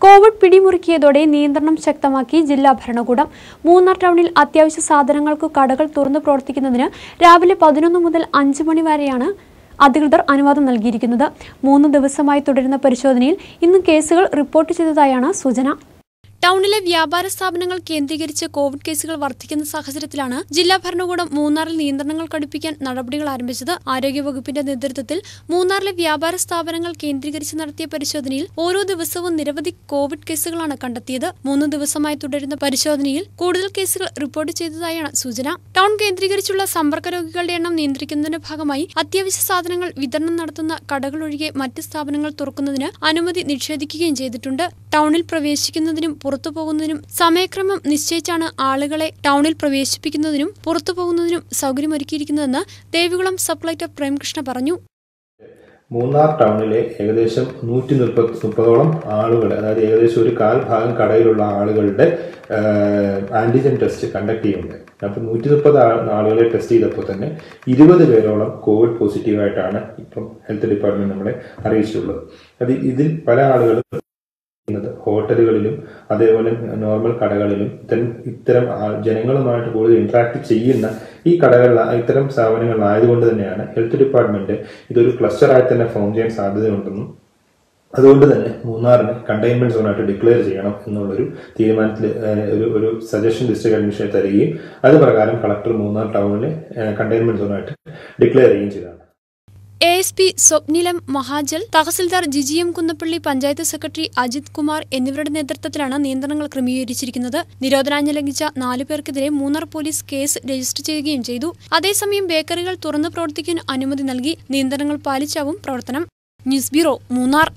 Covid പിടിമുറുക്കിയതോടെ നിയന്ത്രണം ശക്തമാക്കി ജില്ലാ ഭരണകൂടം മൂന്നാർ ടൗണിൽ അത്യാവശ്യ സാധനങ്ങൾക്ക് കടകൾ തുറന്നു പ്രവർത്തിക്കുന്നതിന് രാവിലെ പതിനൊന്ന് മുതൽ അഞ്ച് മണി വരെയാണ് അധികൃതർ അനുവാദം നൽകിയിരിക്കുന്നത് മൂന്ന് ദിവസമായി തുടരുന്ന പരിശോധനയിൽ ഇന്ന് കേസുകൾ റിപ്പോർട്ട് ചെയ്തതായാണ് സൂചന ടൗണിലെ വ്യാപാര സ്ഥാപനങ്ങൾ കേന്ദ്രീകരിച്ച് കോവിഡ് കേസുകൾ വർദ്ധിക്കുന്ന സാഹചര്യത്തിലാണ് ജില്ലാ ഭരണകൂടം മൂന്നാറിൽ നിയന്ത്രണങ്ങൾ കടുപ്പിക്കാൻ നടപടികൾ ആരംഭിച്ചത് ആരോഗ്യവകുപ്പിന്റെ നേതൃത്വത്തിൽ മൂന്നാറിലെ വ്യാപാര സ്ഥാപനങ്ങൾ കേന്ദ്രീകരിച്ച് നടത്തിയ പരിശോധനയിൽ ഓരോ ദിവസവും നിരവധി കോവിഡ് കേസുകളാണ് കണ്ടെത്തിയത് മൂന്ന് ദിവസമായി തുടരുന്ന പരിശോധനയിൽ കൂടുതൽ കേസുകൾ റിപ്പോർട്ട് ചെയ്തതായാണ് സൂചന ടൗൺ കേന്ദ്രീകരിച്ചുള്ള സമ്പർക്ക രോഗികളുടെ എണ്ണം നിയന്ത്രിക്കുന്നതിന്റെ ഭാഗമായി അത്യാവശ്യ സാധനങ്ങൾ വിതരണം നടത്തുന്ന കടകൾ ഒഴികെ മറ്റ് സ്ഥാപനങ്ങൾ തുറക്കുന്നതിന് അനുമതി നിഷേധിക്കുകയും ചെയ്തിട്ടുണ്ട് ടൗണിൽ പ്രവേശിക്കുന്നതിനും പുറത്തു പോകുന്നതിനും സമയക്രമം നിശ്ചയിച്ചാണ് ആളുകളെ ടൗണിൽ പ്രവേശിപ്പിക്കുന്നതിനും പുറത്തു പോകുന്നതിനും സൗകര്യമൊരുക്കിയിരിക്കുന്നതെന്ന് ദേവികുളം സബ് കളക്ടർ പ്രേംകൃഷ്ണ പറഞ്ഞു മൂന്നാർ ടൗണിലെ ഏകദേശം നൂറ്റി മുപ്പത് മുപ്പതോളം ആളുകൾ അതായത് ഏകദേശം ഒരു കാൽ ഭാഗം കടയിലുള്ള ആളുകളുടെ ആന്റിജൻ ടെസ്റ്റ് കണ്ടക്ട് ചെയ്യുന്നുണ്ട് അപ്പോൾ നൂറ്റി മുപ്പത് ആളുകളെ ടെസ്റ്റ് ചെയ്തപ്പോൾ തന്നെ ഇരുപത് പേരോളം കോവിഡ് പോസിറ്റീവായിട്ടാണ് ഇപ്പം ഹെൽത്ത് ഡിപ്പാർട്ട്മെന്റ് നമ്മളെ അറിയിച്ചിട്ടുള്ളത് അത് ഇതിൽ പല ആളുകളും ചെയ്യുന്നത് ഹോട്ടലുകളിലും അതേപോലെ നോർമൽ കടകളിലും ഇത്തരം ഇത്തരം ആ- ജനങ്ങളുമായിട്ട് കൂടുതൽ ഇന്ററാക്ട് ചെയ്യുന്ന ഈ കടകളിൽ ഇത്തരം സ്ഥാപനങ്ങളിലായതുകൊണ്ട് തന്നെയാണ് ഹെൽത്ത് ഡിപ്പാർട്ട്മെന്റ് ഇതൊരു ക്ലസ്റ്ററായി തന്നെ ഫോം ചെയ്യാൻ സാധ്യതയുണ്ടെന്നും അതുകൊണ്ട് തന്നെ മൂന്നാറിനെ കണ്ടെയ്ൻമെന്റ് സോണായിട്ട് ഡിക്ലെയർ ചെയ്യണം എന്നുള്ളൊരു തീരുമാനത്തിൽ ഏഹ്, ഒരു ഒരു സജഷൻ ഡിസ്ട്രിക്ട് അഡ്മിനിസ്ട്രേഷൻ തരികയും അത് പ്രകാരം കളക്ടർ മൂന്നാർ ടൗണിനെ കണ്ടെയ്ൻമെന്റ് സോണായിട്ട് ഡിക്ലെയർ ചെയ്യുകയും ചെയ്തതാണ് എ എസ് പി സ്വപ്നിലം മഹാജൽ തഹസിൽദാർ ജിജി എം കുന്നപ്പള്ളി പഞ്ചായത്ത് സെക്രട്ടറി അജിത് കുമാർ എന്നിവരുടെ നേതൃത്വത്തിലാണ് നിയന്ത്രണങ്ങൾ ക്രമീകരിച്ചിരിക്കുന്നത് നിരോധനാജ്ഞ ലംഘിച്ച നാലു പേർക്കെതിരെ മൂന്നാർ പോലീസ് കേസ് രജിസ്റ്റർ ചെയ്യുകയും ചെയ്തു അതേസമയം ബേക്കറികൾ തുറന്നു പ്രവർത്തിക്കാൻ അനുമതി നൽകി നിയന്ത്രണങ്ങൾ പാലിച്ചാവും പ്രവർത്തനം ന്യൂസ് ബ്യൂറോ മൂന്നാർ